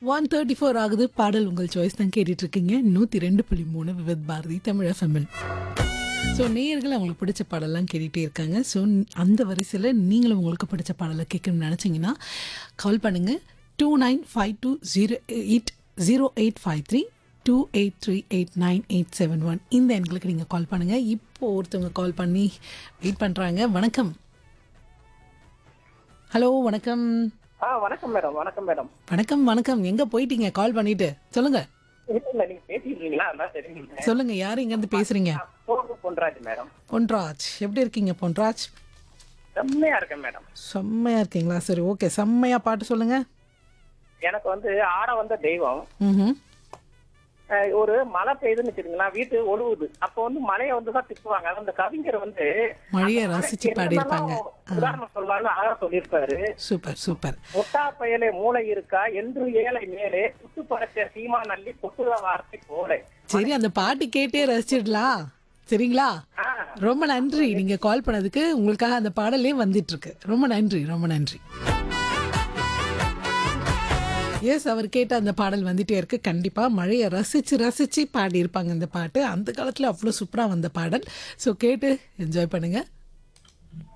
One thirty four ஆகுது பாடல் உங்கள் சாய்ஸ் தான் கேட்டுட்டு இருக்கீங்க நூற்றி ரெண்டு புள்ளி மூணு விவித் பாரதி தமிழ் எஃப்எம்எல் ஸோ நேயர்கள் அவங்களுக்கு பிடிச்ச பாடலாம் கேட்டுகிட்டே இருக்காங்க ஸோ அந்த வரிசையில் நீங்களும் உங்களுக்கு பிடிச்ச பாடலை கேட்கணும்னு நினச்சிங்கன்னா கால் பண்ணுங்கள் two nine five two zero eight zero eight five three two eight three eight nine eight seven one இந்த எண்களுக்கு நீங்கள் கால் பண்ணுங்கள் இப்போ ஒருத்தவங்க கால் பண்ணி வெயிட் பண்ணுறாங்க வணக்கம் ஹலோ வணக்கம் ஆ வணக்கம் மேடம் வணக்கம் மேடம் வணக்கம் வணக்கம் எங்கே போயிட்டீங்க கால் பண்ணிட்டு சொல்லுங்கள் இல்ல இல்ல நீங்க பேசிட்டு இருக்கீங்களா அதான் தெரியுங்க சொல்லுங்கள் யார் இங்கேருந்து பேசுகிறீங்க போகு பொன்ராஜ் மேடம் பொன்ராஜ் எப்படி இருக்கீங்க பொன்ராஜ் செம்மையா இருக்கேன் மேடம் செம்மையா இருக்கீங்களா சரி ஓகே செம்மையா பாட்டு சொல்லுங்க எனக்கு வந்து ஆட வந்த தெய்வம் ம் அஹ், ஒரு மழை பெய்யுதுன்னு வச்சுக்கீங்களா வீட்டு ஒழுகுது அப்போ வந்து மழையை வந்து தான் திட்டுவாங்க அது அந்த கவிஞர் வந்து மழையை அந்த ரசிச்சு மழைக்கு பாடியிருப்பாங்க. என்னென்னலாம் உதாரணம் சொல்லலாம்னு அழகா சொல்லியிருப்பாரு சூப்பர் சூப்பர் முட்டா பயலே மூளை இருக்கா என்று ஏழை மேலே சுட்டு படைச்ச சீமா நல்லி கொட்டுத வார்த்தை போலே சரி அந்த பாட்டு கேட்டே ரசிச்சிடலாம் சரிங்களா ஆ, ரொம்ப நன்றி நீங்க கால் பண்ணதுக்கு உங்களுக்காக அந்த பாடலே வந்துட்டு இருக்கு ரொம்ப நன்றி ரொம்ப நன்றி எஸ் அவர் கேட்ட அந்த பாடல் வந்துட்டே இருக்கு கண்டிப்பா மழையை ரசிச்சு ரசிச்சு பாடியிருப்பாங்க இந்த பாட்டு அந்த காலத்துல அவ்வளோ சூப்பரா வந்த பாடல் ஸோ கேட்டு என்ஜாய் பண்ணுங்க